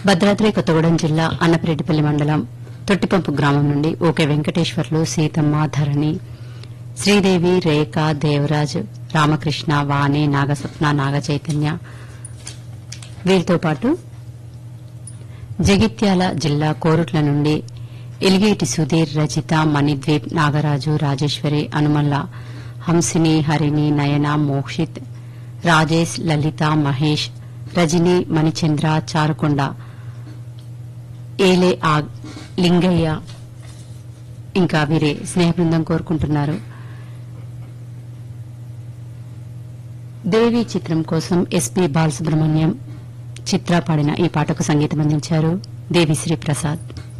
భద్రాద్రి కొత్తగూడెం జిల్లా అన్నపరెడ్డిపల్లి మండలం తొట్టిపంపు గ్రామం నుండి ఓకే వెంకటేశ్వర్లు సీతమ్మ ధరణి శ్రీదేవి రేఖ దేవరాజ్ రామకృష్ణ వాణి నాగస్వప్న నాగ చైతన్య వీరితో పాటు జగిత్యాల జిల్లా కోరుట్ల నుండి ఎలిగేటి సుధీర్ రజిత మణిద్వీప్ నాగరాజు రాజేశ్వరి అనుమల్ల హంసిని హరిణి నయన మోక్షిత్ రాజేష్ లలిత మహేష్ రజని మణిచంద్ర చారుకొండ ఏలే ఆ లింగయ్య ఇంకా వీరే స్నేహ బృందం కోరుకుంటున్నారు దేవి చిత్రం కోసం ఎస్పీ బాలసుబ్రహ్మణ్యం చిత్ర పాడిన ఈ పాటకు సంగీతం అందించారు దేవిశ్రీ ప్రసాద్